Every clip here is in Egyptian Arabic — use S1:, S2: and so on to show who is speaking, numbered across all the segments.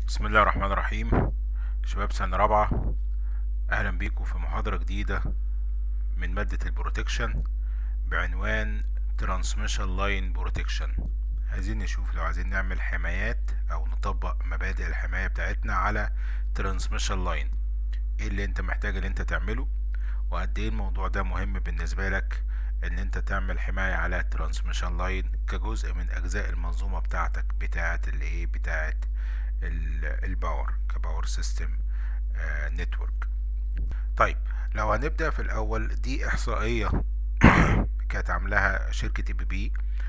S1: بسم الله الرحمن الرحيم شباب سنة رابعة أهلا بيكم في محاضرة جديدة من مادة البروتكشن بعنوان Transmission Line Protection عايزين نشوف لو عايزين نعمل حمايات أو نطبق مبادئ الحماية بتاعتنا على Transmission Line ايه اللي انت محتاج اللي انت تعمله وقد ايه الموضوع ده مهم بالنسبة لك ان انت تعمل حماية على Transmission Line كجزء من اجزاء المنظومة بتاعتك بتاعة الايه بتاعة الباور كباور سيستم نتورك طيب لو هنبدأ في الأول دي إحصائية كانت عاملاها شركة اي بي بي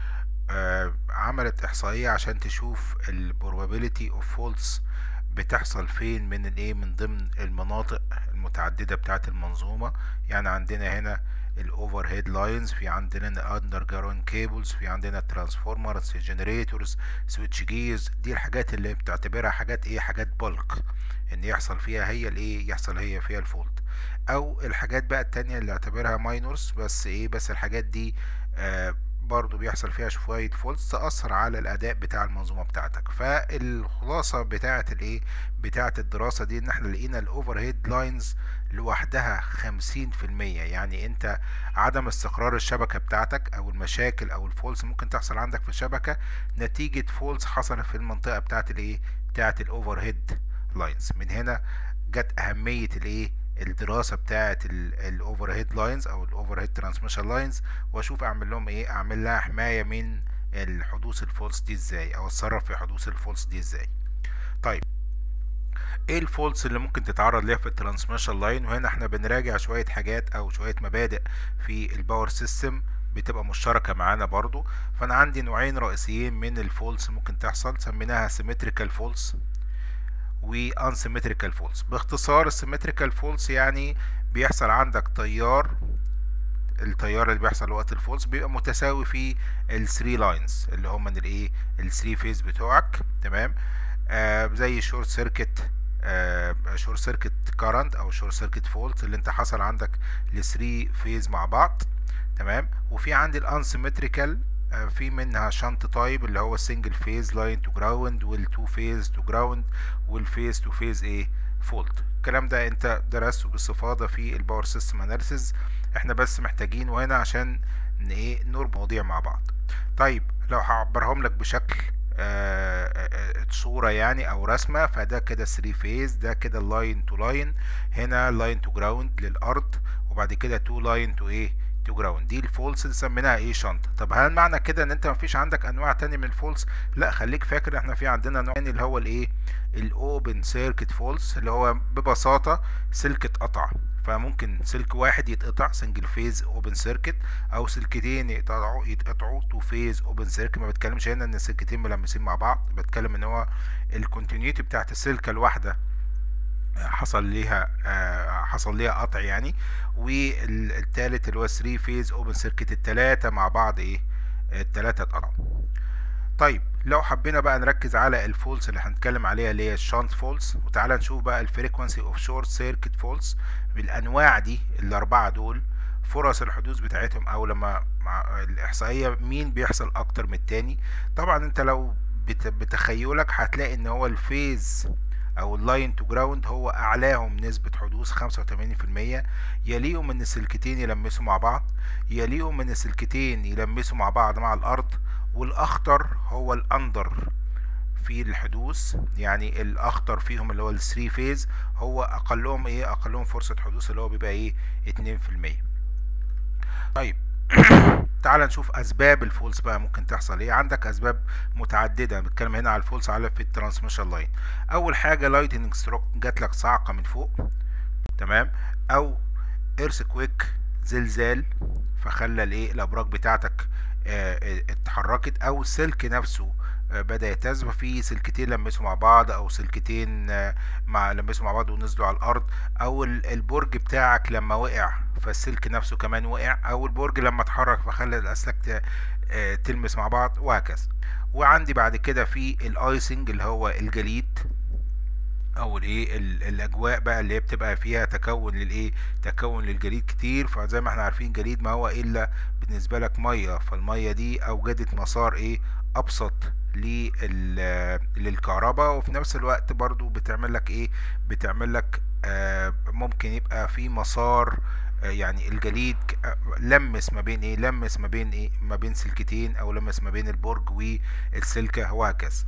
S1: عملت إحصائية عشان تشوف ال probability of faults بتحصل فين من الايه من ضمن المناطق المتعددة بتاعة المنظومة يعني عندنا هنا الاوفر هيد لاينز في عندنا الاندر جراوند كيبلز في عندنا ترانسفورمرز جنريتورز سويتش جيرز دي الحاجات اللي بتعتبرها حاجات ايه حاجات بلك ان يحصل فيها هي الايه يحصل هي فيها الفولت او الحاجات بقى التانية اللي اعتبرها ماينورز بس ايه بس الحاجات دي آه برضو بيحصل فيها شوية فولتس تأثر على الأداء بتاع المنظومة بتاعتك فالخلاصة بتاعة الإيه بتاعة الدراسة دي إن إحنا لقينا الأوفر هيد لاينز لوحدها خمسين في المية يعني أنت عدم استقرار الشبكة بتاعتك أو المشاكل أو الفولس ممكن تحصل عندك في الشبكة نتيجة فولس حصلت في المنطقة بتاعة الإيه بتاعة الأوفر هيد لاينز من هنا جت أهمية الإيه الدراسه بتاعه الاوفر هيد لاينز او الاوفر هيد ترانسميشن لاينز واشوف اعمل لهم ايه اعمل لها حمايه من الحدوث الفولس دي ازاي او اتصرف في حدوث الفولس دي ازاي طيب ايه الفولس اللي ممكن تتعرض ليها في الترانسميشن لاين وهنا احنا بنراجع شويه حاجات او شويه مبادئ في الباور سيستم بتبقى مشتركه معانا برضو فانا عندي نوعين رئيسيين من الفولس ممكن تحصل سميناها سيمتريكال فولس وانسيمتريكال فولس باختصار السيمتريكال فولس يعني بيحصل عندك تيار التيار اللي بيحصل وقت الفولس بيبقى متساوي في الثري لاينز اللي هم من الايه الثري فيز بتوعك تمام آه زي شورت سيركت آه شورت سيركت كارنت او شورت سيركت فولت اللي انت حصل عندك الثري فيز مع بعض تمام وفي عندي الانسيمتريكال في منها شنط تايب اللي هو سنجل فيز لاين تو جراوند والتو فيز تو جراوند والفيز تو فيز ايه فولت الكلام ده انت درسته باستفاضه في الباور سيستم اناليسيز احنا بس محتاجينه هنا عشان ان ايه نربط مواضيع مع بعض طيب لو هعبرهم لك بشكل آآ آآ صورة يعني او رسمة فده كده 3 فيز ده كده لاين تو لاين هنا لاين تو جراوند للارض وبعد كده تو لاين تو ايه تو جراوند دي الفولس اللي سميناها ايه شنطه طب هل معنى كده ان انت مفيش عندك انواع تانية من الفولس لا خليك فاكر احنا في عندنا نوع اللي هو الايه الاوبن سيركت فولس اللي هو ببساطه سلك اتقطع فممكن سلك واحد يتقطع سنجل فيز اوبن سيركت او سلكتين يتقطعوا يتقطعوا تو فيز اوبن سيركت ما بتكلمش هنا ان السلكتين ملمسين مع بعض بتكلم ان هو الكونتينيوتي بتاعت السلكه الواحده حصل ليها آه حصل ليها قطع يعني والتالت اللي هو 3 فيز اوبن سيركت التلاتة مع بعض ايه التلاتة اتقطعوا طيب لو حبينا بقى نركز على الفولس اللي هنتكلم عليها اللي هي الشانت فولس وتعالى نشوف بقى الفريكونسي اوف شورت سيركت فولس بالانواع دي الاربعه دول فرص الحدوث بتاعتهم او لما مع الاحصائيه مين بيحصل اكتر من التاني طبعا انت لو بتخيلك هتلاقي ان هو الفيز او اللاين تو جراوند هو اعلاهم نسبة حدوث خمسة وتمانين في المية يليهم ان السلكتين يلمسوا مع بعض يليهم ان السلكتين يلمسوا مع بعض مع الارض والاخطر هو الاندر في الحدوث يعني الاخطر فيهم اللي هو الثري فيز هو اقلهم ايه اقلهم فرصة حدوث اللي هو بيبقى ايه اتنين في المية طيب تعال نشوف اسباب الفولس بقى ممكن تحصل ايه عندك اسباب متعدده بنتكلم هنا على الفولس على في الترانسميشن لاين اول حاجه لايتنج ستروك جات لك صاعقه من فوق تمام او ايرث كويك زلزال فخلى الايه الابراج بتاعتك اه اتحركت او السلك نفسه اه بدا يتزف في سلكتين لمسوا مع بعض او سلكتين اه مع لمسوا مع بعض ونزلوا على الارض او البرج بتاعك لما وقع فالسلك نفسه كمان وقع او البرج لما اتحرك فخلى الاسلاك تلمس مع بعض وهكذا وعندي بعد كده في الايسنج اللي هو الجليد او الايه الاجواء بقى اللي هي بتبقى فيها تكون للايه تكون للجليد كتير فزي ما احنا عارفين جليد ما هو الا بالنسبه لك ميه فالميه دي اوجدت مسار ايه ابسط للكهرباء وفي نفس الوقت برضو بتعمل لك ايه بتعمل لك آه ممكن يبقى في مسار آه يعني الجليد لمس ما بين ايه لمس ما بين ايه ما بين سلكتين او لمس ما بين البرج والسلكة وهكذا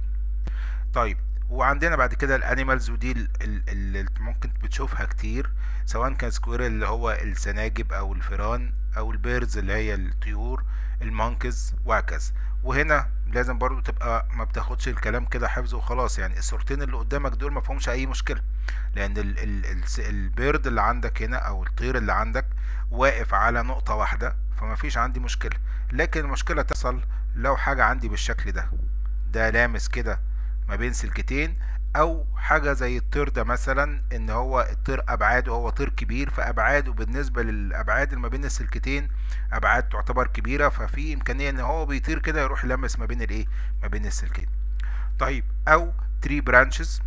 S1: طيب وعندنا بعد كده الانيمالز ودي اللي ممكن بتشوفها كتير سواء كان سكوير اللي هو السناجب او الفيران او البيردز اللي هي الطيور المانكز وهكذا وهنا لازم برضو تبقى ما بتاخدش الكلام كده حفظ وخلاص يعني الصورتين اللي قدامك دول ما فيهمش اي مشكله لان ال ال ال البيرد اللي عندك هنا او الطير اللي عندك واقف على نقطه واحده فما فيش عندي مشكله لكن المشكله تحصل لو حاجه عندي بالشكل ده ده لامس كده ما بين سلكتين او حاجة زي الطير ده مثلا ان هو الطير ابعاده هو طير كبير فابعاده بالنسبة للابعاد اللي ما بين السلكتين ابعاد تعتبر كبيرة ففي امكانية ان هو بيطير كده يروح يلمس ما بين الايه ما بين السلكين طيب او تري برانشز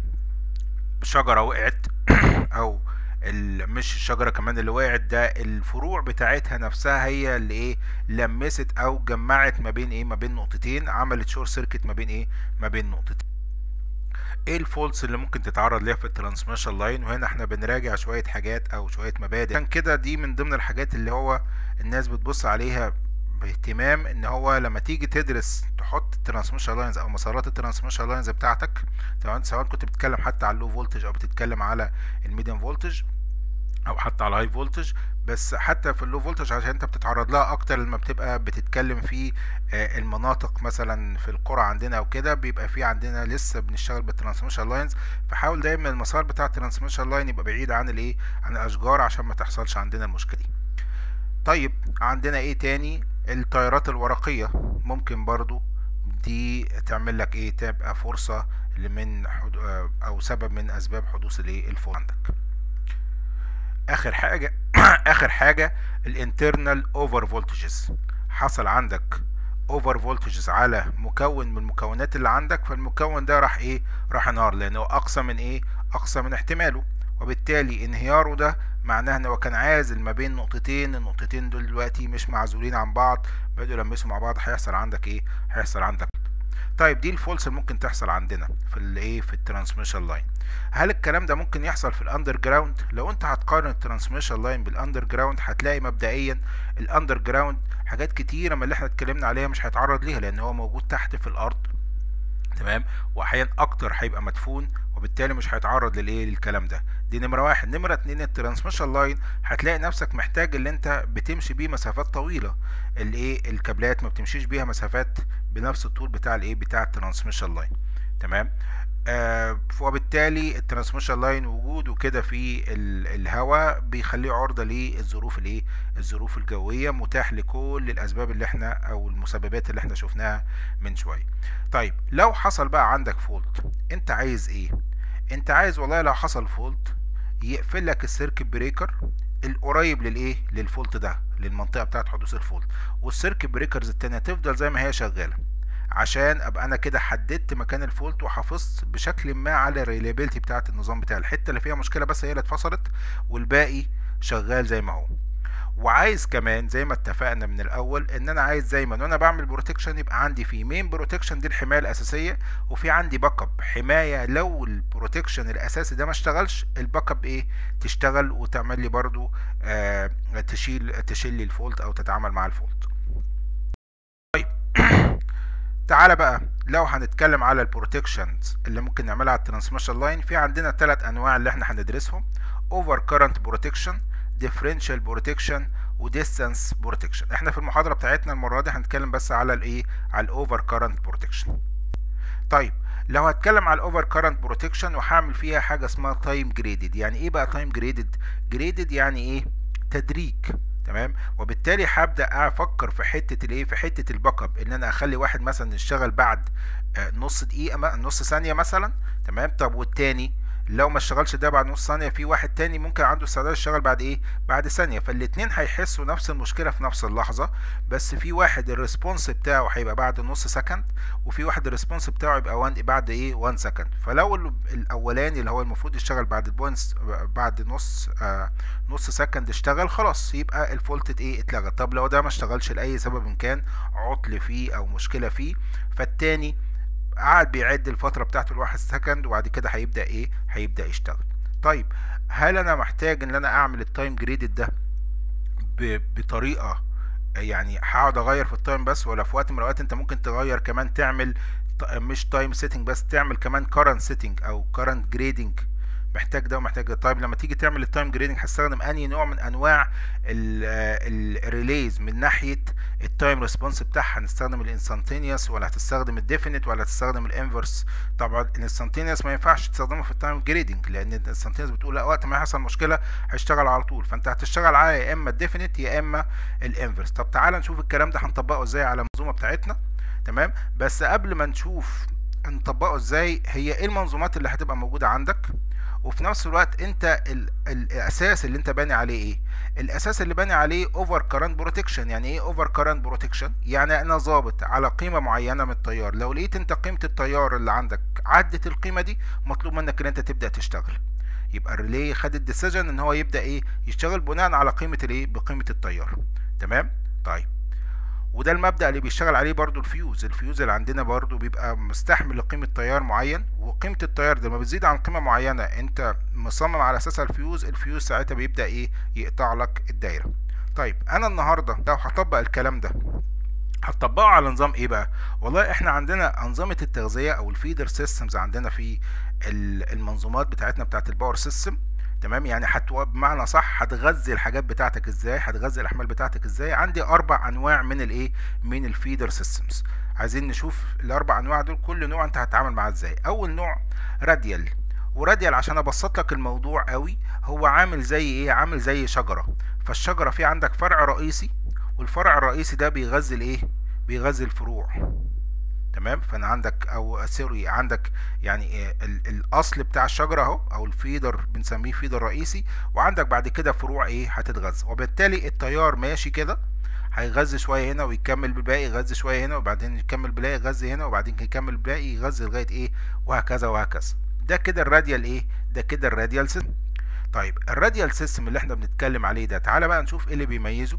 S1: شجرة وقعت او مش الشجرة كمان اللي وقعت ده الفروع بتاعتها نفسها هي اللي ايه لمست او جمعت ما بين ايه ما بين نقطتين عملت شور سيركت ما بين ايه ما بين نقطتين ايه الفولس اللي ممكن تتعرض ليها في الترانسميشن لاين وهنا احنا بنراجع شويه حاجات او شويه مبادئ عشان كده دي من ضمن الحاجات اللي هو الناس بتبص عليها باهتمام ان هو لما تيجي تدرس تحط الترانسميشن لاينز او مسارات الترانسميشن لاينز بتاعتك تمام سواء كنت بتتكلم حتى على اللو فولتج او بتتكلم على الميديم فولتج او حتى على هاي فولتج بس حتى في اللو فولتج عشان انت بتتعرض لها اكتر لما بتبقى بتتكلم في المناطق مثلا في القرى عندنا او كده بيبقى في عندنا لسه بنشتغل بالترانسميشن لاينز فحاول دايما المسار بتاع الترانسميشن لاين يبقى بعيد عن الايه عن الاشجار عشان ما تحصلش عندنا المشكله دي طيب عندنا ايه تاني التيارات الورقيه ممكن برضو دي تعمل لك ايه تبقى فرصه من او سبب من اسباب حدوث الايه الفول عندك اخر حاجه اخر حاجه الانترنال اوفر فولتجز حصل عندك اوفر فولتجز على مكون من المكونات اللي عندك فالمكون ده راح ايه راح انهار لانه اقصى من ايه اقصى من احتماله وبالتالي انهياره ده معناه ان هو كان عازل ما بين نقطتين النقطتين دول دلوقتي مش معزولين عن بعض بدأوا يلمسوا مع بعض هيحصل عندك ايه هيحصل عندك طيب دي الفولس اللي ممكن تحصل عندنا في الايه في الترانسميشن لاين هل الكلام ده ممكن يحصل في الاندر جراوند لو انت هتقارن الترانسميشن لاين بالاندر جراوند هتلاقي مبدئيا الاندر جراوند حاجات كتيره من اللي احنا اتكلمنا عليها مش هيتعرض ليها لان هو موجود تحت في الارض تمام واحيانا اكتر هيبقى مدفون وبالتالي مش هيتعرض للايه للكلام ده دي نمره واحد نمره اتنين الترانسميشن لاين هتلاقي نفسك محتاج اللي انت بتمشي بيه مسافات طويله الايه الكابلات ما بتمشيش بيها مسافات بنفس الطول بتاع الايه بتاع الترانسميشن لاين تمام آه وبالتالي الترانسميشن لاين وجوده كده في الهواء بيخليه عرضة للظروف الايه الظروف الجوية متاح لكل الاسباب اللي احنا او المسببات اللي احنا شفناها من شوية طيب لو حصل بقى عندك فولت انت عايز ايه انت عايز والله لو حصل فولت يقفل لك السيركت بريكر القريب للايه للفولت ده للمنطقه بتاعه حدوث الفولت والسيركت بريكرز التانية تفضل زي ما هي شغاله عشان ابقى انا كده حددت مكان الفولت وحافظت بشكل ما على الريلابيلتي بتاعه النظام بتاعي الحته اللي فيها مشكله بس هي اللي اتفصلت والباقي شغال زي ما هو وعايز كمان زي ما اتفقنا من الاول ان انا عايز دايما وانا بعمل بروتكشن يبقى عندي في مين بروتكشن دي الحمايه الاساسيه وفي عندي باك اب حمايه لو البروتكشن الاساسي ده ما اشتغلش الباك اب ايه تشتغل وتعمل لي برضو آه تشيل تشيل لي الفولت او تتعامل مع الفولت طيب تعالى بقى لو هنتكلم على البروتكشنز اللي ممكن نعملها على الترانسميشن لاين في عندنا ثلاث انواع اللي احنا هندرسهم اوفر كارنت بروتكشن differential بروتكشن وديستانس بروتكشن احنا في المحاضره بتاعتنا المره دي هنتكلم بس على الايه على الاوفر كارنت بروتكشن طيب لو هتكلم على الاوفر كارنت بروتكشن وهعمل فيها حاجه اسمها تايم جريدد يعني ايه بقى تايم جريدد جريدد يعني ايه تدريج تمام وبالتالي هبدا افكر في حته الايه في حته الباك اب ان انا اخلي واحد مثلا يشتغل بعد نص دقيقه نص ثانيه مثلا تمام طب والتاني لو ما اشتغلش ده بعد نص ثانيه في واحد تاني ممكن عنده استعداد يشتغل بعد ايه بعد ثانيه فالاتنين هيحسوا نفس المشكله في نفس اللحظه بس في واحد الريسبونس بتاعه هيبقى بعد نص سكند وفي واحد الريسبونس بتاعه يبقى وان بعد ايه 1 سكند فلو الاولاني اللي هو المفروض يشتغل بعد البوينتس بعد نص آه نص سكند اشتغل خلاص يبقى الفولت ايه اتلغى طب لو ده ما اشتغلش لاي سبب كان عطل فيه او مشكله فيه فالتاني قعد بيعد الفتره بتاعته الواحد سكند وبعد كده هيبدا ايه هيبدا يشتغل طيب هل انا محتاج ان انا اعمل التايم جريدد ده بطريقه يعني هقعد اغير في التايم بس ولا في وقت من الاوقات انت ممكن تغير كمان تعمل مش تايم سيتنج بس تعمل كمان كارنت سيتنج او كارنت جريدنج محتاج ده ومحتاج ده طيب لما تيجي تعمل التايم جريدنج هتستخدم انهي نوع من انواع الريليز من ناحيه التايم ريسبونس بتاعها هنستخدم الانستانتينيوس ولا هتستخدم الديفينيت ولا هتستخدم الانفرس طبعا الانستانتينيوس ما ينفعش تستخدمه في التايم جريدنج لان الانستانتينيوس بتقول لا وقت ما يحصل مشكله هيشتغل على طول فانت هتشتغل على يا اما الديفينيت يا اما الانفرس طب تعالى نشوف الكلام ده هنطبقه ازاي على المنظومه بتاعتنا تمام بس قبل ما نشوف نطبقه ازاي هي ايه المنظومات اللي هتبقى موجوده عندك وفي نفس الوقت انت ال الاساس اللي انت باني عليه ايه الاساس اللي باني عليه اوفر كارنت بروتكشن يعني ايه اوفر كارنت بروتكشن يعني انا ظابط على قيمه معينه من التيار لو لقيت انت قيمه التيار اللي عندك عدت القيمه دي مطلوب منك ان انت تبدا تشتغل يبقى الريلي خد الديسيجن ان هو يبدا ايه يشتغل بناء على قيمه الايه بقيمه التيار تمام طيب وده المبدأ اللي بيشتغل عليه برضو الفيوز الفيوز اللي عندنا برضو بيبقى مستحمل لقيمة تيار معين وقيمة التيار ده لما بتزيد عن قيمة معينة انت مصمم على اساسها الفيوز الفيوز ساعتها بيبدأ ايه يقطع لك الدايرة طيب انا النهاردة لو هطبق الكلام ده هتطبقه على نظام ايه بقى والله احنا عندنا انظمه التغذيه او الفيدر سيستمز عندنا في المنظومات بتاعتنا بتاعت الباور سيستم تمام يعني هتو بمعنى صح هتغذي الحاجات بتاعتك ازاي هتغذي الاحمال بتاعتك ازاي عندي اربع انواع من الايه من الفيدر سيستمز عايزين نشوف الاربع انواع دول كل نوع انت هتتعامل معاه ازاي اول نوع راديال وراديال عشان ابسط لك الموضوع قوي هو عامل زي ايه عامل زي شجره فالشجره في عندك فرع رئيسي والفرع الرئيسي ده بيغذي الايه بيغذي الفروع تمام فانا عندك او سوري عندك يعني ال الاصل بتاع الشجره اهو او الفيدر بنسميه فيدر رئيسي وعندك بعد كده فروع ايه هتتغذى وبالتالي التيار ماشي كده هيغذي شويه هنا ويكمل بالباقي يغذي شويه هنا وبعدين يكمل بالباقي يغذي هنا وبعدين يكمل بالباقي يغذي لغايه ايه وهكذا وهكذا ده كده الراديال ايه ده كده الراديال سيستم طيب الراديال سيستم اللي احنا بنتكلم عليه ده تعالى بقى نشوف ايه اللي بيميزه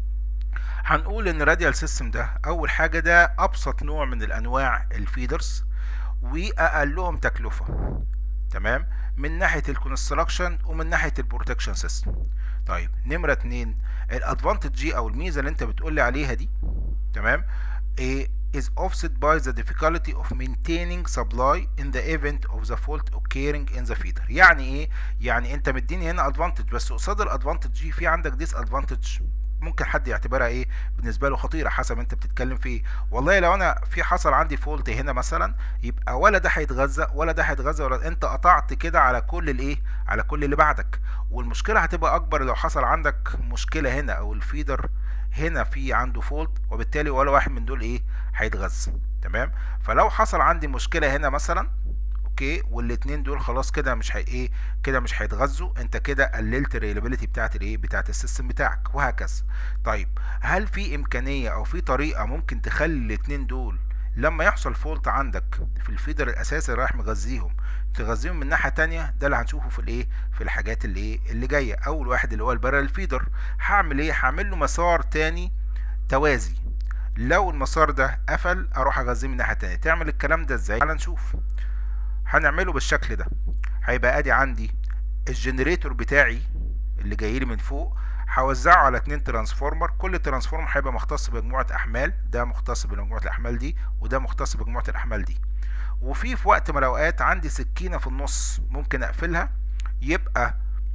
S1: هنقول ان الراديال سيستم ده اول حاجه ده ابسط نوع من الانواع الفيدرز واقلهم تكلفه تمام من ناحيه الكونستراكشن ومن ناحيه البروتكشن سيستم طيب نمره اتنين الادفانتج جي او الميزه اللي انت بتقولي عليها دي تمام ايه is offset by the difficulty of maintaining supply in the event of the fault occurring in the feeder يعني ايه يعني انت مديني هنا advantage بس قصاد الادفانتج جي في عندك disadvantage ممكن حد يعتبرها ايه بالنسبه له خطيره حسب انت بتتكلم في ايه والله لو انا في حصل عندي فولت هنا مثلا يبقى ولا ده هيتغذى ولا ده هيتغذى ولا انت قطعت كده على كل الايه على كل اللي بعدك والمشكله هتبقى اكبر لو حصل عندك مشكله هنا او الفيدر هنا في عنده فولت وبالتالي ولا واحد من دول ايه هيتغذى تمام فلو حصل عندي مشكله هنا مثلا اوكي والاتنين دول خلاص كده مش هي ايه كده مش هيتغذوا انت كده قللت الريلابيلتي بتاعت الايه بتاعت السيستم بتاعك وهكذا طيب هل في امكانيه او في طريقه ممكن تخلي الاتنين دول لما يحصل فولت عندك في الفيدر الاساسي اللي رايح مغذيهم تغذيهم من ناحيه تانية ده اللي هنشوفه في الايه في الحاجات اللي ايه اللي جايه اول واحد اللي هو البارل فيدر هعمل ايه هعمل له مسار تاني توازي لو المسار ده قفل اروح اغذيه من ناحيه تانية تعمل الكلام ده ازاي تعال نشوف هنعمله بالشكل ده هيبقى ادي عندي الجنريتور بتاعي اللي جاي لي من فوق هوزعه على اتنين ترانسفورمر كل ترانسفورمر هيبقى مختص بمجموعه احمال ده مختص بمجموعه الاحمال دي وده مختص بمجموعه الاحمال دي وفي في وقت من الاوقات عندي سكينه في النص ممكن اقفلها يبقى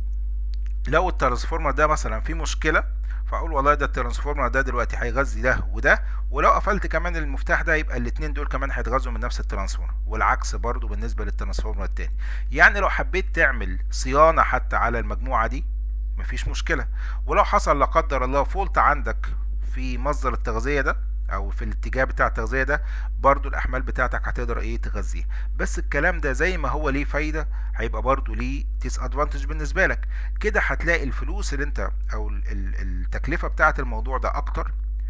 S1: لو الترانسفورمر ده مثلا فيه مشكله فاقول والله ده الترانسفورمر ده دلوقتي هيغذي ده وده ولو قفلت كمان المفتاح ده يبقى الاتنين دول كمان هيتغذوا من نفس الترانسفورمر والعكس برضو بالنسبه للترانسفورمر التاني يعني لو حبيت تعمل صيانه حتى على المجموعه دي مفيش مشكله ولو حصل لا قدر الله فولت عندك في مصدر التغذيه ده او في الاتجاه بتاع التغذيه ده برضو الاحمال بتاعتك هتقدر ايه تغذيها بس الكلام ده زي ما هو ليه فايده هيبقى برضو ليه ديس ادفانتج بالنسبه لك كده هتلاقي الفلوس اللي انت او التكلفه بتاعه الموضوع ده اكتر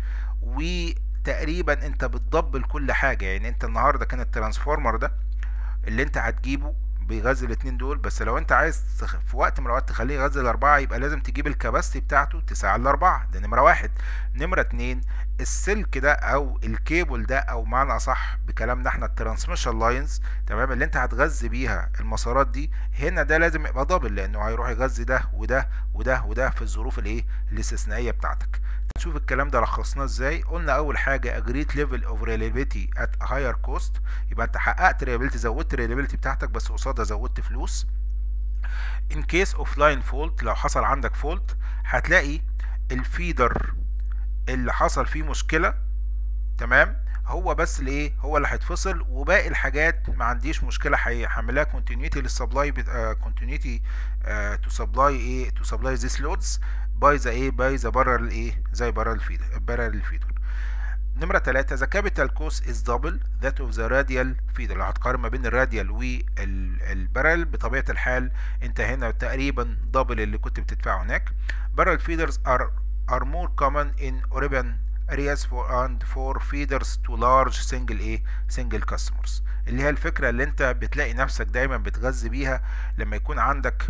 S1: وتقريبا انت بتضبل كل حاجه يعني انت النهارده كان الترانسفورمر ده اللي انت هتجيبه بيغذي الاتنين دول بس لو انت عايز تخ- في وقت من الاوقات تخليه يغذي الاربعة يبقى لازم تجيب الكباستي بتاعته تسعة على الاربعة ده نمرة واحد نمرة اتنين السلك ده او الكيبل ده او معنى اصح بكلامنا احنا الترانسميشن لاينز تمام اللي انت هتغذي بيها المسارات دي هنا ده لازم يبقى دبل لانه هيروح يغذي ده وده وده وده في الظروف الايه الاستثنائيه بتاعتك نشوف الكلام ده لخصناه ازاي قلنا اول حاجه agreed level of reliability at a higher cost يبقى انت حققت reliability زودت reliability بتاعتك بس قصادها زودت فلوس in case of line fault لو حصل عندك fault هتلاقي الفيدر اللي حصل فيه مشكله تمام هو بس الايه هو اللي هيتفصل وباقي الحاجات ما عنديش مشكله هيعملها كونتينيوتي للسبلاي كونتينيوتي تو سبلاي ايه تو سبلاي ذيس لودز باي ذا ايه باي ذا بره الايه زي بره الفيدر بره الفيدر نمرة تلاتة the capital cost is double that of the radial feeder لو هتقارن ما بين الراديال والبرل بطبيعة الحال انت هنا تقريبا دبل اللي كنت بتدفعه هناك barrel feeders are are more common in urban areas for and for feeders to large single ايه single customers اللي هي الفكرة اللي انت بتلاقي نفسك دايما بتغذي بيها لما يكون عندك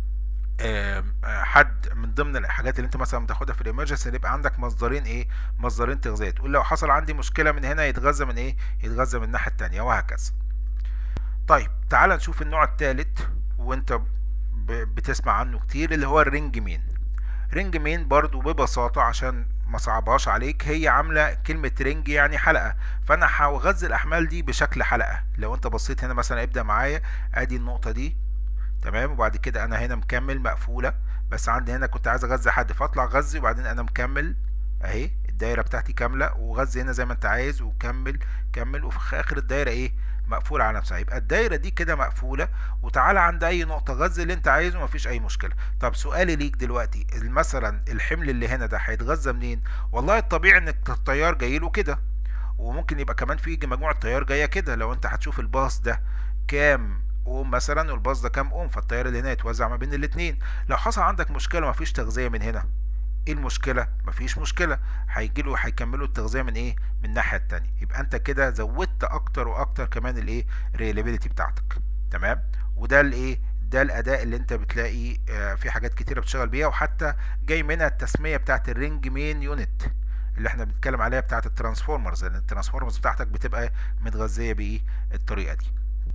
S1: آم، آه، حد من ضمن الحاجات اللي انت مثلا بتاخدها في الامرجنسي يبقى عندك مصدرين ايه مصدرين تغذيه تقول لو حصل عندي مشكله من هنا يتغذى من ايه يتغذى من الناحيه التانية وهكذا طيب تعال نشوف النوع الثالث وانت ب- بتسمع عنه كتير اللي هو الرينج مين رينج مين برضو ببساطة عشان ما صعبهاش عليك هي عاملة كلمة رينج يعني حلقة فأنا هغذي الأحمال دي بشكل حلقة لو أنت بصيت هنا مثلا ابدأ معايا أدي النقطة دي تمام وبعد كده أنا هنا مكمل مقفولة بس عندي هنا كنت عايز أغذي حد فأطلع غذي وبعدين أنا مكمل أهي الدايرة بتاعتي كاملة وغذي هنا زي ما أنت عايز وكمل كمل وفي آخر الدايرة إيه مقفولة على نفسها يبقى الدايرة دي كده مقفولة وتعالى عند أي نقطة غذي اللي أنت عايزه مفيش أي مشكلة طب سؤالي ليك دلوقتي مثلا الحمل اللي هنا ده هيتغذى منين والله الطبيعي ان التيار جاي له كده وممكن يبقى كمان في مجموعة تيار جاية كده لو انت هتشوف الباص ده كام اوم مثلا والباص ده كام اوم فالتيار اللي هنا يتوزع ما بين الاتنين لو حصل عندك مشكلة مفيش تغذية من هنا ايه المشكلة مفيش مشكلة هيجيله هيكملوا التغذية من ايه من الناحية التانية يبقى انت كده زودت اكتر واكتر كمان الايه الريلابيلتي بتاعتك تمام وده الايه ده الاداء اللي انت بتلاقي آه، في حاجات كتيره بتشتغل بيها وحتى جاي منها التسميه بتاعت الرينج مين يونت اللي احنا بنتكلم عليها بتاعت الترانسفورمرز لان الترانسفورمرز بتاعتك بتبقى متغذيه بايه الطريقه دي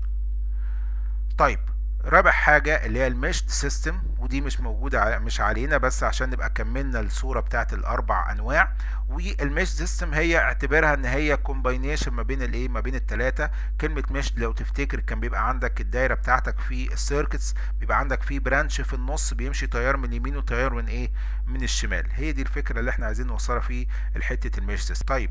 S1: طيب رابع حاجة اللي هي المشت سيستم ودي مش موجودة ع- مش علينا بس عشان نبقى كملنا الصورة بتاعت الأربع أنواع والمش سيستم هي اعتبرها إن هي كومباينيشن ما بين الإيه ما بين التلاتة كلمة مش لو تفتكر كان بيبقى عندك الدايرة بتاعتك في السيركتس بيبقى عندك في برانش في النص بيمشي تيار من اليمين وتيار من إيه من الشمال هي دي الفكرة اللي احنا عايزين نوصلها في الحتة المش سيستم طيب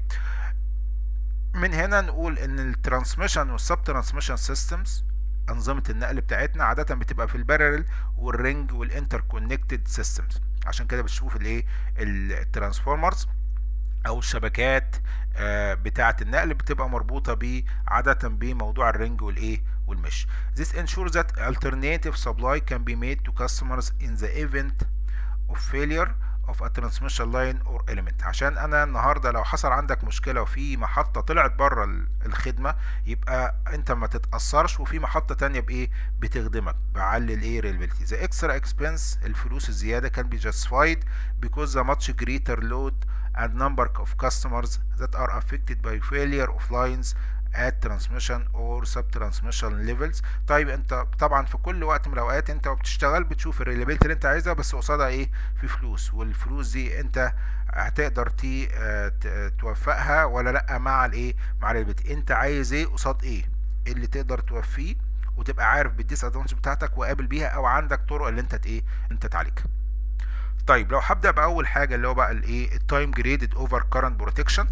S1: من هنا نقول ان الترانسميشن والسب ترانسميشن سيستمز انظمه النقل بتاعتنا عاده بتبقى في البارل والرينج والانتر كونكتد سيستمز عشان كده بتشوف الايه الترانسفورمرز او الشبكات آه، بتاعه النقل بتبقى مربوطه ب عاده بموضوع الرينج والايه والمش This ensures that alternative supply can be made to customers in the event of failure of a transmission line or element عشان انا النهارده لو حصل عندك مشكله وفي محطه طلعت بره ال- الخدمه يبقى انت ما تتاثرش وفي محطه تانية بايه بتخدمك بعلي الايه reliability the extra expense الفلوس الزياده can be justified because the much greater load and number of customers that are affected by failure of lines at transmission or sub transmission levels طيب انت طبعا في كل وقت من الاوقات انت وبتشتغل بتشوف الريلابيلتي اللي انت عايزها بس قصادها ايه في فلوس والفلوس دي انت هتقدر تي اه ت- توفقها ولا لا مع الايه مع الريلابيلتي انت عايز ايه قصاد ايه إيه اللي تقدر توفيه وتبقى عارف بالديس ادفانتج بتاعتك وقابل بيها او عندك طرق اللي انت ت- ايه انت تعالجها طيب لو هبدا باول حاجه اللي هو بقى الايه التايم جريدد اوفر كارنت بروتكشن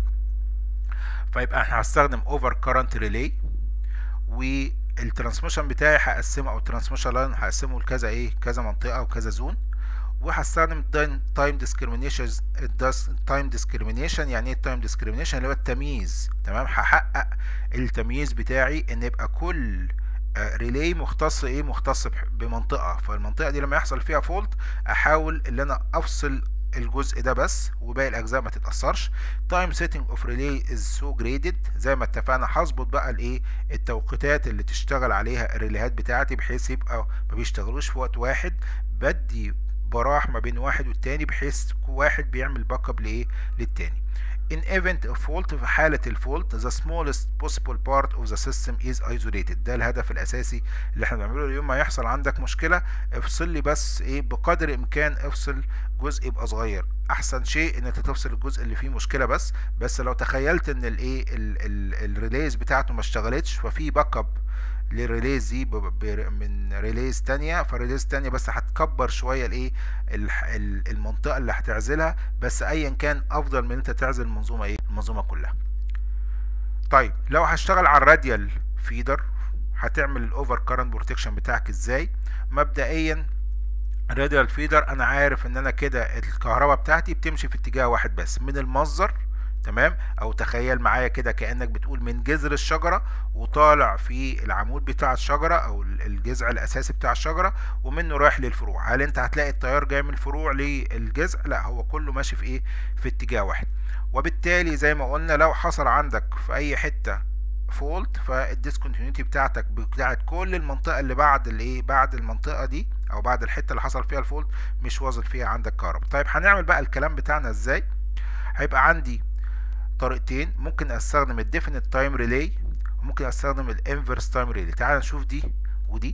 S1: فيبقى احنا هستخدم اوفر كارنت ريلي والترانسميشن بتاعي هقسمه او الترانسميشن لاين هقسمه لكذا ايه كذا منطقه وكذا زون وهستخدم تايم ديسكريميشن تايم ديسكريميشن يعني ايه التايم ديسكريميشن اللي هو التمييز تمام هحقق التمييز بتاعي ان يبقى كل ريلي مختص ايه مختص بح- بمنطقه فالمنطقه دي لما يحصل فيها فولت احاول ان انا افصل الجزء ده بس وباقي الاجزاء ما تتاثرش تايم سيتنج اوف ريلي از سو جريدد زي ما اتفقنا هظبط بقى الايه التوقيتات اللي تشتغل عليها الريليهات بتاعتي بحيث يبقى ما بيشتغلوش في وقت واحد بدي براح ما بين واحد والتاني بحيث واحد بيعمل باك اب لايه للتاني in event of fault في حالة الفولت the smallest possible part of the system is isolated ده الهدف الأساسي اللي احنا بنعمله اليوم ما يحصل عندك مشكلة افصل لي بس ايه بقدر الإمكان افصل جزء يبقى صغير أحسن شيء إن أنت تفصل الجزء اللي فيه مشكلة بس بس لو تخيلت إن الايه الريليز بتاعته ما اشتغلتش ففي باك اب للريليز دي من ريليز تانية فريليز تانية بس هتكبر شوية الايه المنطقة اللي هتعزلها بس ايا كان افضل من انت تعزل المنظومة ايه المنظومة كلها طيب لو هشتغل على الراديال فيدر هتعمل الاوفر كارنت بروتكشن بتاعك ازاي مبدئيا راديال فيدر انا عارف ان انا كده الكهرباء بتاعتي بتمشي في اتجاه واحد بس من المصدر تمام او تخيل معايا كده كانك بتقول من جذر الشجره وطالع في العمود بتاع الشجره او الجذع الاساسي بتاع الشجره ومنه رايح للفروع هل انت هتلاقي التيار جاي من الفروع للجذع لا هو كله ماشي في ايه في اتجاه واحد وبالتالي زي ما قلنا لو حصل عندك في اي حته فولت فالديسكونتينيوتي بتاعتك بتاعت كل المنطقه اللي بعد الايه بعد المنطقه دي او بعد الحته اللي حصل فيها الفولت مش واصل فيها عندك كهرباء طيب هنعمل بقى الكلام بتاعنا ازاي هيبقى عندي طريقتين ممكن استخدم الديفينيت تايم ريلي وممكن استخدم الانفرس تايم ريلي تعال نشوف دي ودي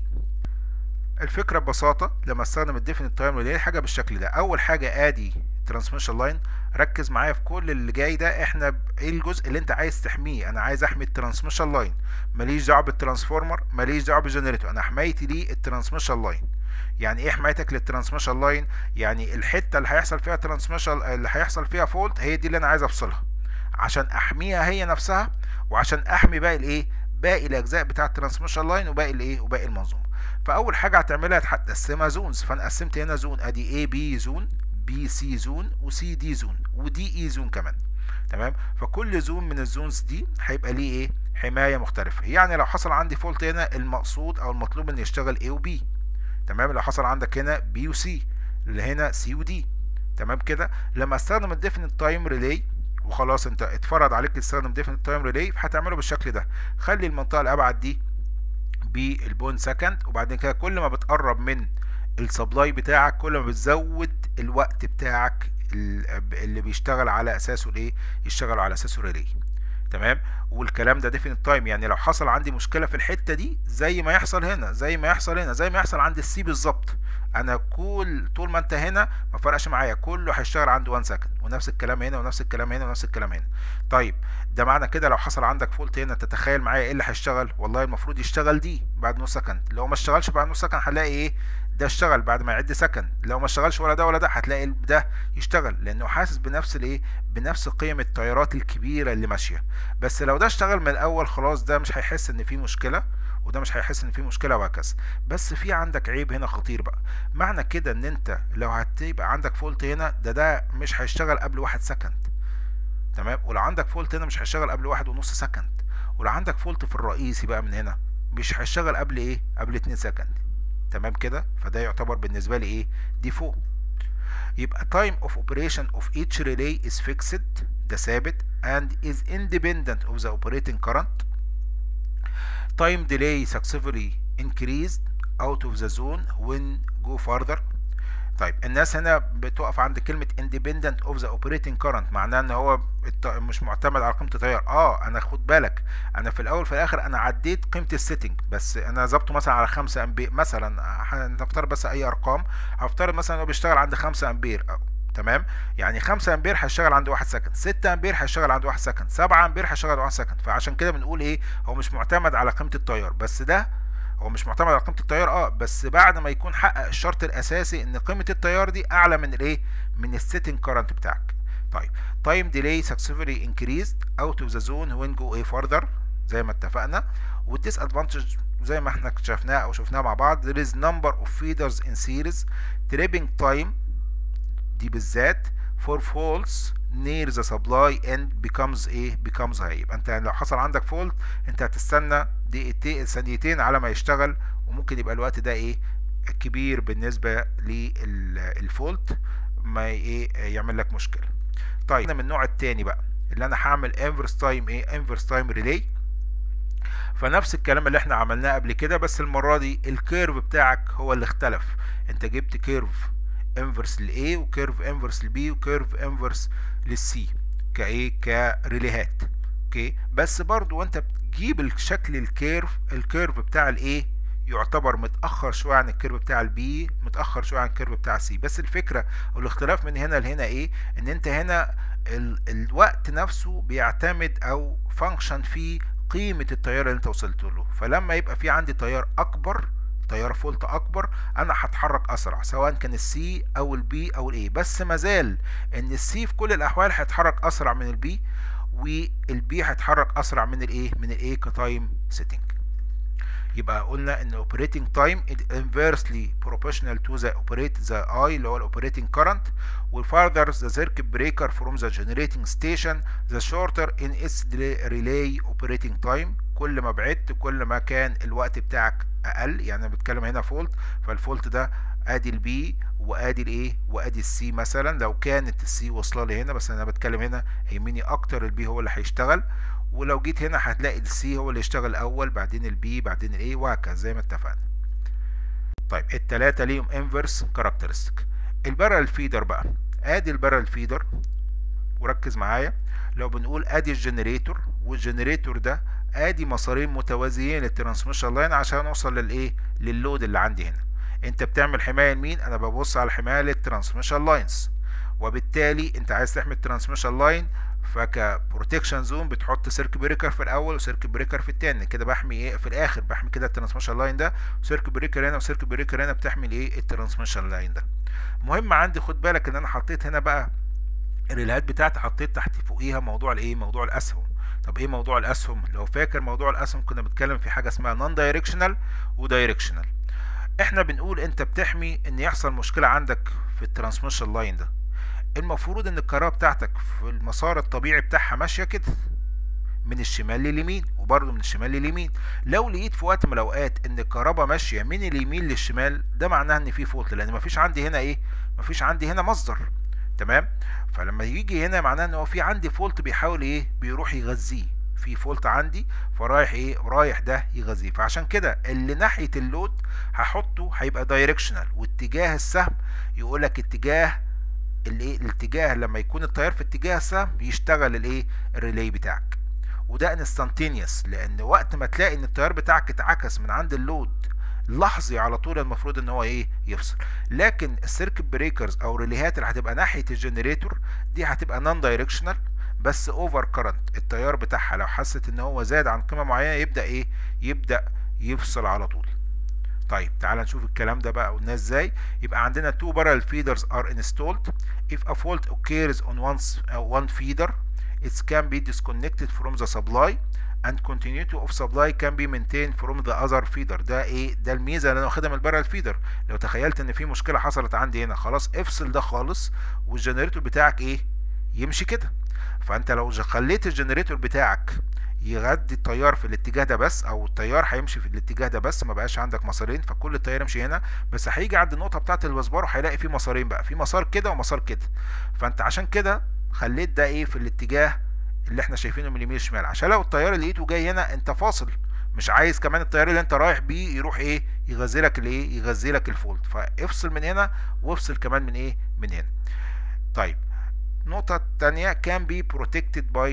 S1: الفكره ببساطه لما استخدم الديفينيت تايم ريلي حاجه بالشكل ده اول حاجه ادي ترانسميشن لاين ركز معايا في كل اللي جاي ده احنا ايه الجزء اللي انت عايز تحميه انا عايز احمي الترانسميشن لاين ماليش دعوه بالترانسفورمر ماليش دعوه بالجنريتور انا حمايتي ليه الترانسميشن لاين يعني ايه حمايتك للترانسميشن لاين يعني الحته اللي هيحصل فيها ترانسميشن اللي هيحصل فيها فولت هي دي اللي انا عايز افصلها عشان احميها هي نفسها وعشان احمي باقي الايه باقي الاجزاء بتاعه الترانسميشن لاين وباقي الايه وباقي المنظومه فاول حاجه هتعملها هتقسمها زونز فانا قسمت هنا زون ادي اي بي زون بي سي زون وسي دي زون ودي اي زون كمان تمام فكل زون من الزونز دي هيبقى ليه ايه حمايه مختلفه يعني لو حصل عندي فولت هنا المقصود او المطلوب ان يشتغل A وB تمام لو حصل عندك هنا B وسي اللي هنا C ودي تمام كده لما استخدم الديفينيت تايم ريلي وخلاص انت اتفرض عليك تستخدم ديفينيت تايم ريلي هتعمله بالشكل ده خلي المنطقه الابعد دي بالبون سكند وبعدين كده كل ما بتقرب من السبلاي بتاعك كل ما بتزود الوقت بتاعك اللي بيشتغل على اساسه الايه يشتغل على اساسه ريلي تمام والكلام ده ديفينيت تايم يعني لو حصل عندي مشكله في الحته دي زي ما يحصل هنا زي ما يحصل هنا زي ما يحصل عند السي بالظبط انا كل طول ما انت هنا ما فرقش معايا كله هيشتغل عند 1 سكند ونفس الكلام هنا ونفس الكلام هنا ونفس الكلام هنا طيب ده معنى كده لو حصل عندك فولت هنا تتخيل معايا ايه اللي هيشتغل والله المفروض يشتغل دي بعد نص سكند لو ما اشتغلش بعد نص سكند هنلاقي ايه ده اشتغل بعد ما يعد سكند لو ما اشتغلش ولا ده ولا ده هتلاقي ده يشتغل لانه حاسس بنفس الايه بنفس قيم التيارات الكبيره اللي ماشيه بس لو ده اشتغل من الاول خلاص ده مش هيحس ان في مشكله وده مش هيحس ان في مشكله وهكذا بس في عندك عيب هنا خطير بقى معنى كده ان انت لو هتبقى عندك فولت هنا ده ده مش هيشتغل قبل واحد سكند تمام ولو عندك فولت هنا مش هيشتغل قبل واحد ونص سكند ولو عندك فولت في الرئيسي بقى من هنا مش هيشتغل قبل ايه قبل اتنين سكند تمام كده فده يعتبر بالنسبه لي ايه ديفو يبقى time of operation of each relay is fixed ده ثابت and is independent of the operating current time delay successfully increased out of the zone when go further طيب الناس هنا بتقف عند كلمة independent of the operating current معناه ان هو مش معتمد على قيمة التيار اه انا خد بالك انا في الاول في الاخر انا عديت قيمة السيتنج بس انا ظبطه مثلا على 5 امبير مثلا هنفترض بس اي ارقام هفترض مثلا هو بيشتغل عند 5 امبير أو تمام يعني 5 امبير هيشتغل عند 1 سكند 6 امبير هيشتغل عند 1 سكند 7 امبير هيشتغل عند 1 سكند فعشان كده بنقول ايه هو مش معتمد على قيمة التيار بس ده هو مش معتمد على قيمه التيار اه بس بعد ما يكون حقق الشرط الاساسي ان قيمه التيار دي اعلى من الايه من السيتنج كارنت بتاعك طيب تايم ديلي successfully increased out of the zone when go a further زي ما اتفقنا والديس ادفانتج زي ما احنا اكتشفناه او شفناه مع بعض there is number of feeders in series tripping time دي بالذات for faults near the supply end becomes ايه becomes high يبقى انت لو حصل عندك فولت انت هتستنى دقيقتين ثانيتين على ما يشتغل وممكن يبقى الوقت ده ايه كبير بالنسبه للفولت ما ايه يعمل لك مشكله طيب من النوع التاني بقى اللي انا هعمل انفرس تايم ايه انفرس تايم ريلي فنفس الكلام اللي احنا عملناه قبل كده بس المره دي الكيرف بتاعك هو اللي اختلف انت جبت كيرف انفرس للاي وكيرف انفرس للبي وكيرف انفرس للسي كايه كريليهات اوكي بس برضو وانت بتجيب الشكل الكيرف الكيرف بتاع الايه يعتبر متاخر شويه عن الكيرف بتاع البي متاخر شويه عن الكيرف بتاع السي بس الفكره او الاختلاف من هنا لهنا ايه ان انت هنا ال الوقت نفسه بيعتمد او فانكشن في قيمه التيار اللي انت وصلت له فلما يبقى في عندي تيار اكبر تيار فولت اكبر انا هتحرك اسرع سواء كان السي او البي او الاي بس مازال ان السي في كل الاحوال هيتحرك اسرع من البي والبي هيتحرك اسرع من الايه من الايه كتايم سيتنج يبقى قلنا ان operating time is inversely proportional to the operate the I اللي هو operating current و further the circuit breaker from the generating station the shorter in its relay operating time كل ما بعدت كل ما كان الوقت بتاعك اقل يعني انا بتكلم هنا فولت فالفولت ده ادي البي وادي الايه وادي السي مثلا لو كانت السي واصله لي هنا بس انا بتكلم هنا هيمني اكتر البي هو اللي هيشتغل ولو جيت هنا هتلاقي السي هو اللي يشتغل الاول بعدين البي بعدين الاي وهكذا زي ما اتفقنا طيب التلاتة ليهم انفرس كاركترستيك البارل فيدر بقى ادي البارل فيدر وركز معايا لو بنقول ادي الجنريتور والجنريتور ده ادي مسارين متوازيين للترانسميشن لاين عشان اوصل للايه لللود اللي عندي هنا انت بتعمل حمايه لمين انا ببص على حمايه للترانسميشن لاينز وبالتالي انت عايز تحمي الترانسميشن لاين فكبروتكشن زون بتحط سيرك بريكر في الاول وسيرك بريكر في التاني كده بحمي ايه في الاخر بحمي كده الترانسميشن لاين ده وسيرك بريكر هنا وسيرك بريكر هنا بتحمي الايه الترانسميشن لاين ده مهم عندي خد بالك ان انا حطيت هنا بقى الريلهات بتاعتي حطيت تحت فوقيها موضوع الايه موضوع الاسهم طب ايه موضوع الاسهم لو فاكر موضوع الاسهم كنا بنتكلم في حاجه اسمها نون دايركشنال ودايركشنال احنا بنقول انت بتحمي ان يحصل مشكله عندك في الترانسميشن لاين ده المفروض ان الكهرباء بتاعتك في المسار الطبيعي بتاعها ماشيه كده من الشمال لليمين وبرضه من الشمال لليمين لو لقيت في وقت من الاوقات ان الكهرباء ماشيه من اليمين للشمال ده معناه ان في فولت لان مفيش عندي هنا ايه مفيش عندي هنا مصدر تمام فلما يجي هنا معناه ان هو في عندي فولت بيحاول ايه بيروح يغذيه في فولت عندي فرايح ايه رايح ده يغذيه فعشان كده اللي ناحيه اللود هحطه هيبقى دايركشنال واتجاه السهم يقول لك اتجاه الايه الاتجاه لما يكون التيار في اتجاه السهم يشتغل الايه الريلي بتاعك وده انستانتينيوس لان وقت ما تلاقي ان التيار بتاعك اتعكس من عند اللود لحظي على طول المفروض ان هو ايه يفصل لكن السيركت بريكرز او ريليهات اللي هتبقى ناحيه الجنريتور دي هتبقى نون دايركشنال بس اوفر كرنت التيار بتاعها لو حست ان هو زاد عن قيمه معينه يبدا ايه يبدا يفصل على طول طيب تعال نشوف الكلام ده بقى قلناه ازاي يبقى عندنا two parallel feeders are installed if a fault occurs on one, uh, one feeder it can be disconnected from the supply and continuity of supply can be maintained from the other feeder ده ايه ده الميزه اللي انا واخدها من البارل فيدر لو تخيلت ان في مشكله حصلت عندي هنا خلاص افصل ده خالص والجنريتور بتاعك ايه يمشي كده فانت لو خليت الجنريتور بتاعك يغذي التيار في الاتجاه ده بس او التيار هيمشي في الاتجاه ده بس ما بقاش عندك مسارين فكل التيار يمشي هنا بس هيجي عند النقطه بتاعه البسبار وهيلاقي في مسارين بقى في مسار كده ومسار كده فانت عشان كده خليت ده ايه في الاتجاه اللي احنا شايفينه من اليمين للشمال عشان لو التيار اللي لقيته جاي هنا انت فاصل مش عايز كمان التيار اللي انت رايح بيه يروح ايه يغذي لك الايه يغذي لك الفولت فافصل من هنا وافصل كمان من ايه من هنا طيب النقطة التانية can be protected by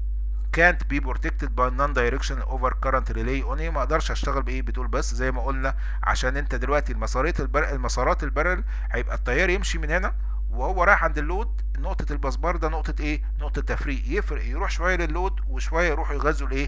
S1: can't be protected by non-directional over current relay only ما اقدرش اشتغل بايه بدول بس زي ما قلنا عشان انت دلوقتي المسارات البر... المسارات البرل هيبقى التيار يمشي من هنا وهو رايح عند اللود نقطة البسبار ده نقطة ايه؟ نقطة تفريق يفرق يروح شوية للود وشوية يروح يغذوا الايه؟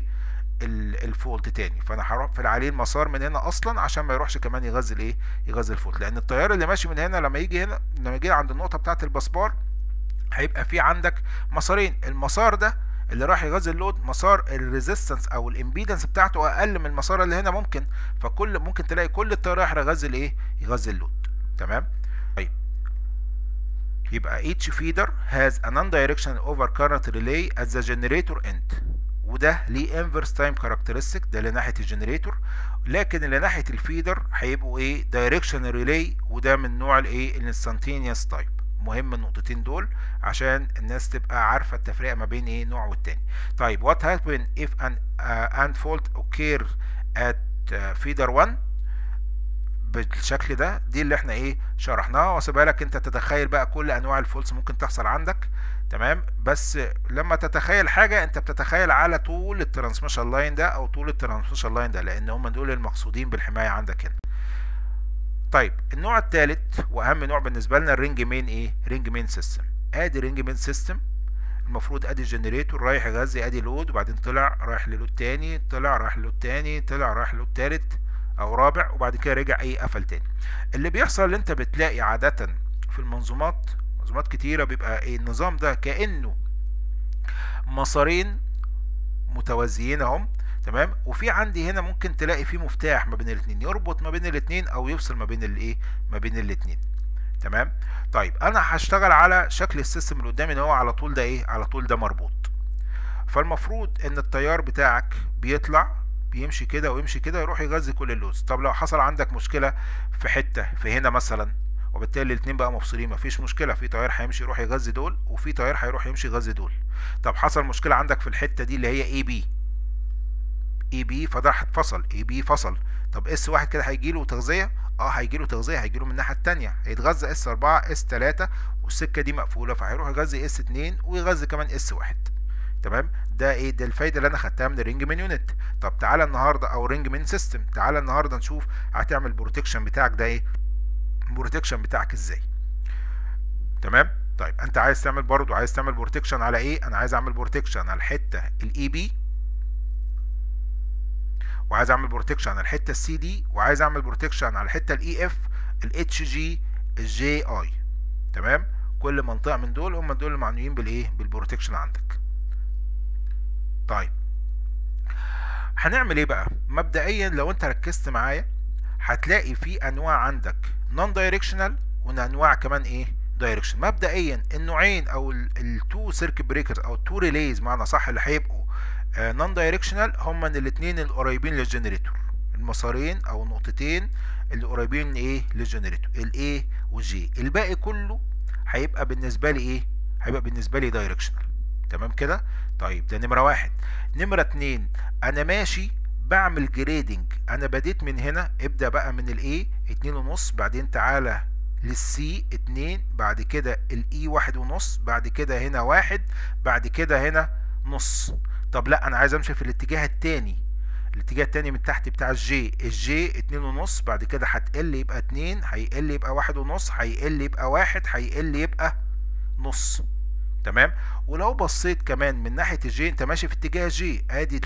S1: الفولت تاني فانا هقفل عليه المسار من هنا اصلا عشان ما يروحش كمان يغذي الايه؟ يغذي الفولت لان التيار اللي ماشي من هنا لما يجي هنا لما يجي عند النقطة بتاعة البسبار هيبقى في عندك مسارين المسار ده اللي راح يغذي اللود مسار الريزيستنس او الامبيدنس بتاعته اقل من المسار اللي هنا ممكن فكل ممكن تلاقي كل التيار رايح يغذي الايه يغذي اللود تمام طيب يبقى each feeder has a non-directional over current relay at the generator end وده ليه inverse time characteristic ده لناحية الجنريتور لكن اللي ناحية الفيدر هيبقوا ايه directional relay وده من نوع الايه الانستانتينيوس تايب مهم النقطتين دول عشان الناس تبقى عارفه التفرقه ما بين ايه نوع والتاني طيب what happen if an uh, and fault occur at uh, feeder 1 بالشكل ده دي اللي احنا ايه شرحناها وسيبها لك انت تتخيل بقى كل انواع الفولس ممكن تحصل عندك تمام بس لما تتخيل حاجه انت بتتخيل على طول الترانسميشن لاين ده او طول الترانسميشن لاين ده لان هم دول المقصودين بالحمايه عندك هنا طيب النوع الثالث واهم نوع بالنسبه لنا الرينج مين ايه رينج مين سيستم ادي رينج مين سيستم المفروض ادي الجنريتور رايح يغذي ادي لود وبعدين طلع رايح للود تاني طلع رايح للود تاني طلع رايح للود تالت او رابع وبعد كده رجع ايه قفل تاني اللي بيحصل اللي انت بتلاقي عاده في المنظومات منظومات كتيره بيبقى ايه النظام ده كانه مسارين متوازيين اهم تمام وفي عندي هنا ممكن تلاقي فيه مفتاح ما بين الاثنين يربط ما بين الاثنين او يفصل ما بين الايه ما بين الاثنين تمام طيب انا هشتغل على شكل السيستم اللي قدامي ان هو على طول ده ايه على طول ده مربوط فالمفروض ان التيار بتاعك بيطلع بيمشي كده ويمشي كده يروح يغذي كل اللوز طب لو حصل عندك مشكله في حته في هنا مثلا وبالتالي الاثنين بقى مفصولين مفيش مشكله في تيار هيمشي يروح يغذي دول وفي تيار هيروح يمشي يغذي دول طب حصل مشكله عندك في الحته دي اللي هي اي بي اي بي فده هتفصل اي بي فصل طب اس واحد كده هيجي له تغذيه اه هيجي له تغذيه هيجي له من الناحيه الثانيه هيتغذى اس 4 اس 3 والسكه دي مقفوله فهيروح يغذي اس 2 ويغذي كمان اس 1 تمام ده ايه ده الفايده اللي انا خدتها من الرينج من يونت طب تعالى النهارده او رينج من سيستم تعالى النهارده نشوف هتعمل بروتكشن بتاعك ده ايه البروتكشن بتاعك ازاي تمام طيب انت عايز تعمل برضو عايز تعمل بروتكشن على ايه انا عايز اعمل بروتكشن على الحته الاي بي وعايز اعمل بروتكشن على الحته السي دي وعايز اعمل بروتكشن على الحته الاي اف الاتش جي الجي اي تمام كل منطقه من دول هم دول المعنيين بالايه بالبروتكشن عندك طيب هنعمل ايه بقى مبدئيا لو انت ركزت معايا هتلاقي في انواع عندك نون دايركشنال وانواع كمان ايه دايركشن مبدئيا النوعين او التو سيركت بريكرز او التو ريليز معنى صح اللي هيبقوا نون دايركشنال هما الاثنين القريبين للجنريتور المسارين او النقطتين اللي قريبين ايه للجنريتور الاي والجي الباقي كله هيبقى بالنسبه لي ايه هيبقى بالنسبه لي دايركشنال تمام كده طيب ده نمره واحد نمره اتنين انا ماشي بعمل جريدنج انا بديت من هنا ابدا بقى من الاي اتنين ونص بعدين تعالى للسي اتنين بعد كده الاي واحد ونص بعد كده هنا واحد بعد كده هنا نص طب لا انا عايز امشي في الاتجاه التاني الاتجاه التاني من تحت بتاع الجي الجي اتنين ونص بعد كده هتقل يبقى اتنين هيقل يبقى واحد ونص هيقل يبقى واحد هيقل يبقى نص تمام ولو بصيت كمان من ناحيه الجي انت ماشي في اتجاه جي ادي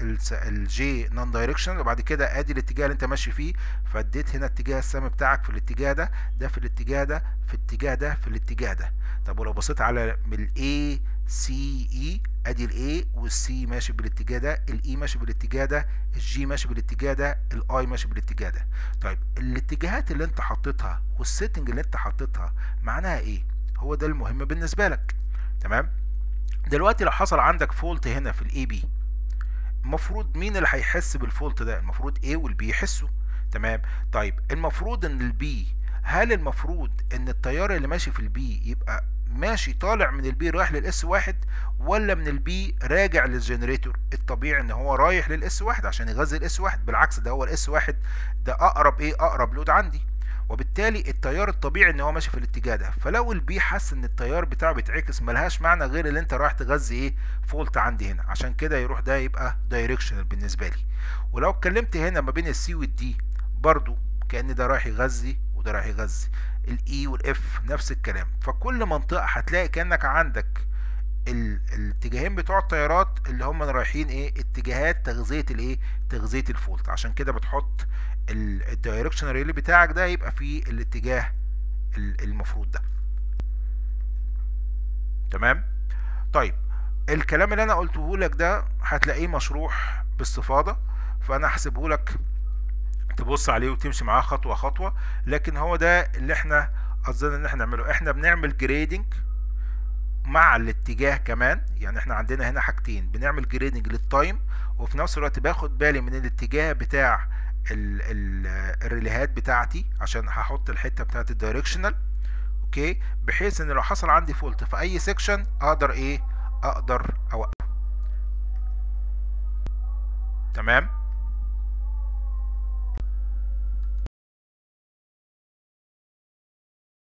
S1: الجي نون دايركشن وبعد كده ادي الاتجاه اللي انت ماشي فيه فاديت هنا اتجاه السهم بتاعك في الاتجاه ده ده في الاتجاه ده في الاتجاه ده في الاتجاه ده طب ولو بصيت على من الاي سي اي ادي الاي والسي ماشي بالاتجاه ده الاي ماشي بالاتجاه ده الجي ماشي بالاتجاه ده الاي ماشي بالاتجاه ده طيب الاتجاهات اللي انت حطيتها والسيتنج اللي انت حطيتها معناها ايه هو ده المهم بالنسبه لك تمام دلوقتي لو حصل عندك فولت هنا في الاي بي المفروض مين اللي هيحس بالفولت ده المفروض ايه والبي يحسوا تمام طيب المفروض ان البي هل المفروض ان التيار اللي ماشي في البي يبقى ماشي طالع من البي رايح للاس واحد ولا من البي راجع للجنريتور الطبيعي ان هو رايح للاس واحد عشان يغذي الاس واحد بالعكس ده هو الاس واحد ده اقرب ايه اقرب لود عندي وبالتالي التيار الطبيعي ان هو ماشي في الاتجاه ده فلو البي حس ان التيار بتاعه بيتعكس ملهاش معنى غير اللي انت رايح تغذي ايه فولت عندي هنا عشان كده يروح ده يبقى دايركشنال بالنسبه لي ولو اتكلمت هنا ما بين السي والدي برضو كان ده رايح يغذي وده رايح يغذي الاي والاف نفس الكلام فكل منطقه هتلاقي كانك عندك الاتجاهين بتوع التيارات اللي هم رايحين ايه اتجاهات تغذيه الايه تغذيه الفولت عشان كده بتحط الدايركشن ريلي بتاعك ده يبقى في الاتجاه المفروض ده تمام طيب الكلام اللي انا قلته لك ده هتلاقيه مشروح باستفاضه فانا هحسبه لك تبص عليه وتمشي معاه خطوه خطوه لكن هو ده اللي احنا قصدنا ان احنا نعمله احنا بنعمل جريدنج مع الاتجاه كمان يعني احنا عندنا هنا حاجتين بنعمل جريدنج للتايم وفي نفس الوقت باخد بالي من الاتجاه بتاع ال ال الريليهات بتاعتي عشان هحط الحته بتاعت الدايركشنال اوكي بحيث ان لو حصل عندي فولت في اي سيكشن اقدر ايه اقدر اوقف تمام